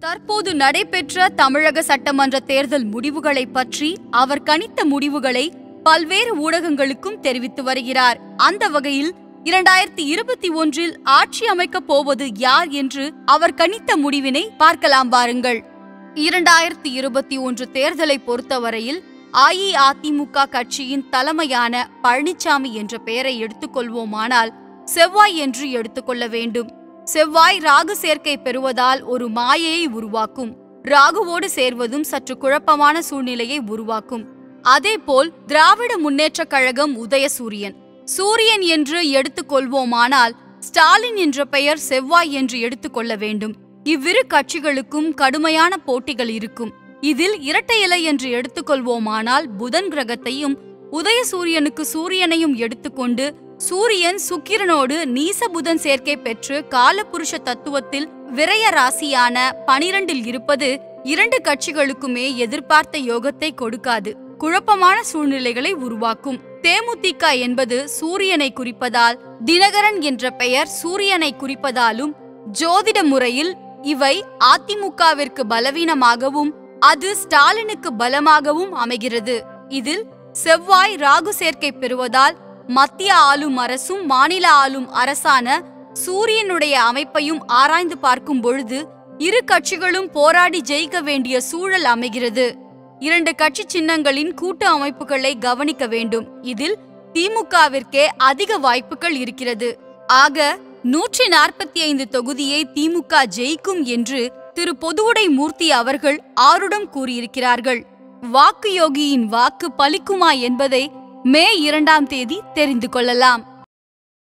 தற்போது நடைபெற்ற தமிழக சட்டமன்ற தேர்தல் முடிவுகளை பற்றி அவர் கணித்த முடிவுகளை பல்வேறு ஊடகங்களுக்கும் தெரிவித்து வருகிறார் அந்த வகையில் இரண்டாயிரத்தி இருபத்தி ஒன்றில் ஆட்சி அமைக்கப் போவது யார் என்று அவர் கணித்த முடிவினை பார்க்கலாம் வாருங்கள் இரண்டாயிரத்தி இருபத்தி ஒன்று தேர்தலை பொறுத்தவரையில் அஇஅதிமுக கட்சியின் தலைமையான பழனிசாமி என்ற பெயரை எடுத்துக்கொள்வோமானால் செவ்வாய் என்று எடுத்துக்கொள்ள வேண்டும் செவ்வாய் ராகு சேர்க்கை பெறுவதால் ஒரு மாயையை உருவாக்கும் ராகுவோடு சேர்வதும் சற்று குழப்பமான சூழ்நிலையை உருவாக்கும் அதேபோல் திராவிட முன்னேற்றக் கழகம் உதயசூரியன் சூரியன் என்று எடுத்துக்கொள்வோமானால் ஸ்டாலின் என்ற பெயர் செவ்வாய் என்று எடுத்துக்கொள்ள வேண்டும் இவ்விரு கட்சிகளுக்கும் கடுமையான போட்டிகள் இருக்கும் இதில் இரட்டை இலை என்று எடுத்துக்கொள்வோமானால் புதன் கிரகத்தையும் உதயசூரியனுக்கு சூரியனையும் எடுத்துக்கொண்டு சூரியன் சுக்கிரனோடு நீச புதன் சேர்க்கை பெற்று காலபுருஷ தத்துவத்தில் விரய ராசியான பனிரெண்டில் இருப்பது இரண்டு கட்சிகளுக்குமே எதிர்பார்த்த யோகத்தை கொடுக்காது குழப்பமான சூழ்நிலைகளை உருவாக்கும் தேமுதிக என்பது சூரியனை குறிப்பதால் தினகரன் என்ற பெயர் சூரியனை குறிப்பதாலும் ஜோதிட முறையில் இவை அதிமுகவிற்கு பலவீனமாகவும் அது ஸ்டாலினுக்கு பலமாகவும் அமைகிறது இதில் செவ்வாய் ராகு சேர்க்கை பெறுவதால் மத்திய ஆளும் அரசும் மாநில ஆளும் அரசான சூரியனுடைய அமைப்பையும் ஆராய்ந்து பார்க்கும் பொழுது இரு கட்சிகளும் போராடி ஜெயிக்க வேண்டிய சூழல் அமைகிறது இரண்டு கட்சி சின்னங்களின் கூட்டு அமைப்புகளை கவனிக்க வேண்டும் இதில் திமுகவிற்கே அதிக வாய்ப்புகள் இருக்கிறது ஆக நூற்றி நாற்பத்தி ஐந்து தொகுதியை திமுக ஜெயிக்கும் என்று திரு பொதுவுடை மூர்த்தி அவர்கள் ஆருடம் கூறியிருக்கிறார்கள் வாக்கு யோகியின் வாக்கு பலிக்குமா என்பதை மே இரண்டாம் தேதி தெரிந்து கொள்ளலாம்